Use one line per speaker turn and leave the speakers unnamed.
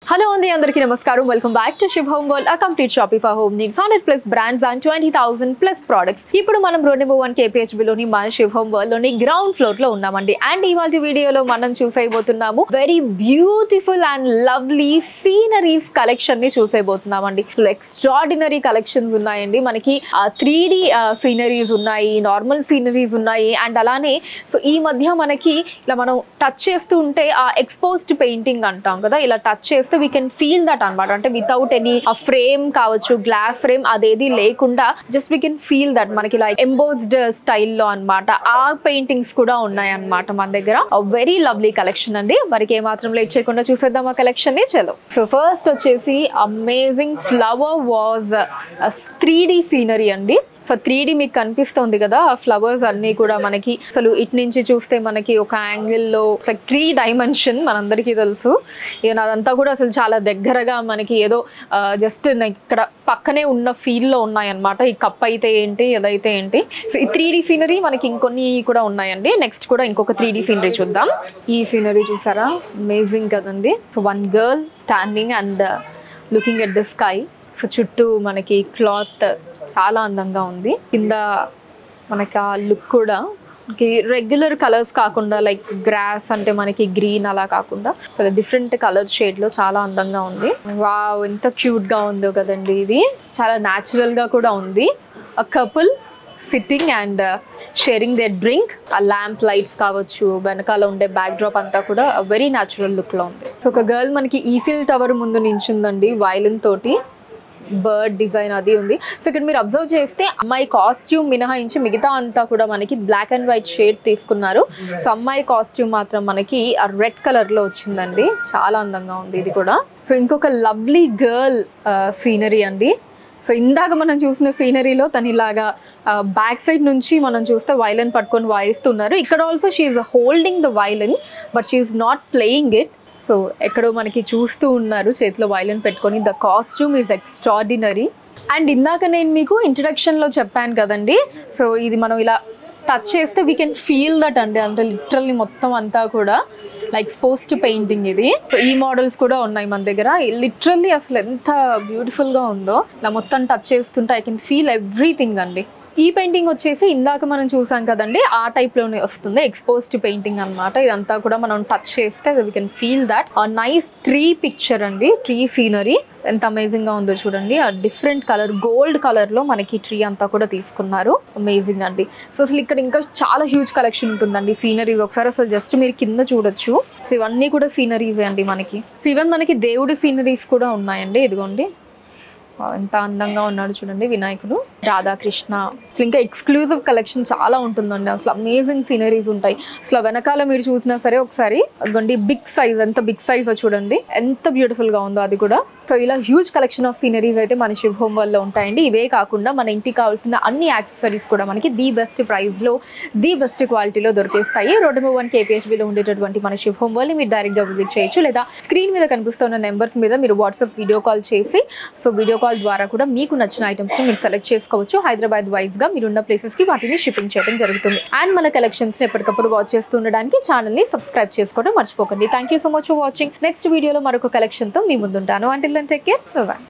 hello అండి అందరికీ నమస్కారం welcome back to Shiv home world a complete shopping for home needs hundred plus brands and twenty thousand plus products ఇప్పుడు మనం road number one కేపీహెచ్బిలోని మన Shiv home world లోని ground floor లో ఉన్నామండి అండ్ ఇవాళ వీడియోలో మనం చూసేయబోతున్నాము very beautiful and lovely sceneries collection ని చూసేయబోతున్నామండి అసలు ఎక్స్ట్రాడినరీ కలెక్షన్స్ ఉన్నాయండి మనకి త్రీ డి సీనరీస్ ఉన్నాయి నార్మల్ సీనరీస్ ఉన్నాయి అండ్ అలానే సో ఈ మధ్య మనకి ఇలా మనం టచ్ చేస్తూ ఉంటే ఆ ఎక్స్పోజ్డ్ పెయింటింగ్ అంటాం కదా ఇలా టచ్ చేస్తే వీ కెన్ ఫీల్ దట్ అనమాట అంటే వితౌట్ ఎనీ ఆ ఫ్రేమ్ కావచ్చు గ్లాస్ ఫ్రేమ్ అదేది లేకుండా just we can feel that మనకి ఇలా ఎంబోజ్డ్ స్టైల్లో అన్నమాట ఆ పెయింటింగ్స్ కూడా ఉన్నాయి అన్నమాట మన దగ్గర వెరీ లవ్లీ కలెక్షన్ అండి మరికి ఏమాత్రం లేట్ చేయకుండా చూసేద్దాం ఆ కలెక్షన్ ని చలో సో ఫస్ట్ వచ్చేసి amazing flower vase three D scenery అండి సో త్రీ డి మీకు కనిపిస్తుంది కదా ఆ ఫ్లవర్స్ అన్నీ కూడా మనకి అసలు ఇటు నుంచి చూస్తే మనకి ఒక యాంగిల్లో లైక్ త్రీ డైమెన్షన్ మనందరికీ తెలుసు ఇక అదంతా కూడా అసలు చాలా దగ్గరగా మనకి ఏదో జస్ట్ ఇక్కడ పక్కనే ఉన్న ఫీల్లో ఉన్నాయన్నమాట ఈ కప్ అయితే ఏంటి ఏదైతే ఏంటి సో ఈ త్రీ డి సీనరీ మనకి ఇంకొన్ని కూడా ఉన్నాయండి నెక్స్ట్ కూడా ఇంకొక త్రీ డి సీనరీ చూద్దాం ఈ సీనరీ చూసారా అమేజింగ్ కదండి so one girl standing and looking at the sky so చుట్టూ మనకి క్లాత్ చాలా అందంగా ఉంది కింద మనకి ఆ లుక్ కూడా మనకి రెగ్యులర్ కలర్స్ కాకుండా లైక్ గ్రాస్ అంటే మనకి గ్రీన్ అలా కాకుండా చాలా డిఫరెంట్ కలర్ షేడ్లో చాలా అందంగా ఉంది వావ్ ఎంత క్యూట్గా ఉందో కదండి ఇది చాలా న్యాచురల్గా కూడా ఉంది a couple sitting and sharing they drink ఆ ల్యాంప్ లైట్స్ కావచ్చు వెనకాల ఉండే బ్యాక్ డ్రాప్ అంతా కూడా వెరీ న్యాచురల్ లుక్లో ఉంది సో ఒక గర్ల్ మనకి ఈఫిల్ టవర్ ముందు నించుందండి వైలిన్ తోటి బర్డ్ డిజైన్ అది ఉంది సో ఇక్కడ మీరు అబ్జర్వ్ చేస్తే అమ్మాయి కాస్ట్యూమ్ మినహాయించి మిగతా అంతా కూడా మనకి బ్లాక్ అండ్ వైట్ షేడ్ తీసుకున్నారు సో అమ్మాయి కాస్ట్యూమ్ మాత్రం మనకి ఆ రెడ్ కలర్లో వచ్చిందండి చాలా అందంగా ఉంది ఇది కూడా సో ఇంకొక లవ్లీ గర్ల్ సీనరీ అండి సో ఇందాక మనం చూసిన సీనరీలో తను ఇలాగా బ్యాక్ సైడ్ నుంచి మనం చూస్తే వైలన్ పట్టుకొని వాయిస్తున్నారు ఇక్కడ also she's holding the violin but she's not playing it so ఎక్కడో మనకి చూస్తూ ఉన్నారు చేతిలో వైలన్ పెట్టుకొని the costume is extraordinary and ఇందాక నేను మీకు ఇంట్రడక్షన్లో చెప్పాను కదండి సో ఇది మనం ఇలా టచ్ చేస్తే వీ కెన్ ఫీల్ దట్ అండి అంటే లిటరల్లీ మొత్తం అంతా కూడా లైక్ పోస్ట్ పెయింటింగ్ ఇది సో ఈ మోడల్స్ కూడా ఉన్నాయి మన దగ్గర లిటరల్లీ అసలు ఎంత బ్యూటిఫుల్గా ఉందో ఇలా మొత్తం టచ్ చేస్తుంటే ఐ కెన్ ఫీల్ ఎవ్రీథింగ్ అండి ఈ పెయింటింగ్ వచ్చేసి ఇందాక మనం చూసాం కదండి ఆ టైప్లోనే వస్తుంది ఎక్స్పోజ్డ్ పెయింటింగ్ అనమాట ఇదంతా కూడా మనం టచ్ చేస్తే we can feel that uh nice tree picture అండి ట్రీ సీనరీ ఎంత అమేజింగ్గా ఉందో చూడండి ఆ డిఫరెంట్ కలర్ గోల్డ్ కలర్లో మనకి ట్రీ అంతా కూడా తీసుకున్నారు అమేజింగ్ అండి సో అసలు ఇక్కడ ఇంకా చాలా హ్యూజ్ కలెక్షన్ ఉంటుందండి సీనరీస్ ఒకసారి అసలు జస్ట్ మీరు కింద చూడొచ్చు సో ఇవన్నీ కూడా సీనరీసే అండి మనకి సో ఈవెన్ మనకి దేవుడి సీనరీస్ కూడా ఉన్నాయండి ఇదిగోండి ఎంత అందంగా ఉన్నాడు చూడండి వినాయకుడు రాధాకృష్ణ అసలు ఇంకా ఎక్స్క్లూజివ్ కలెక్షన్ చాలా ఉంటుందండి అసలు అమేజింగ్ సీనరీస్ ఉంటాయి అసలు వెనకాల మీరు చూసినా సరే ఒకసారి అదిగోండి బిగ్ సైజ్ ఎంత బిగ్ సైజ్ చూడండి ఎంత బ్యూటిఫుల్ గా ఉందో అది కూడా సో ఇలా హ్యూజ్ కలెక్షన్ ఆఫ్ సీనరీస్ అయితే మన శివ్ హోమ్ వల్ల ఉంటాయండి ఇవే కాకుండా మన ఇంటికి కావాల్సిన అన్ని యాక్సెసరీస్ కూడా మనకి ది బెస్ట్ ప్రైస్ లో ది బెస్ట్ క్వాలిటీలో దొరికేస్తాయి రోడ్డు మూవ్ వన్ కేపీహెచ్బిలో ఉండేటటువంటి మన శివ్ హోమ్ వల్ల మీరు డైరెక్ట్గా విజిట్ చేయొచ్చు లేదా స్క్రీన్ మీద కనిపిస్తున్న నెంబర్స్ మీద మీరు వాట్సాప్ వీడియో కాల్ చేసి సో వీడియో కాల్ ద్వారా కూడా మీకు నచ్చిన ఐటమ్స్ మీరు సెలెక్ట్ చేసుకోవచ్చు హైదరాబాద్ వైజ్ గా మీరున్న ప్లేసెస్ కి వాటిని షిప్పింగ్ చేయడం జరుగుతుంది అండ్ మన కలెక్షన్స్ ని ఎప్పటికప్పుడు వాచ్ చేస్తూ ఉండడానికి ఛానల్ ని సబ్స్క్రైబ్ చేసుకోవడం మర్చిపోకండి thank you so much for watching next వీడియోలో మరొక కలెక్షన్ తో మీ ముందుంటాను అంటే టేక్ కేర్ బాయ్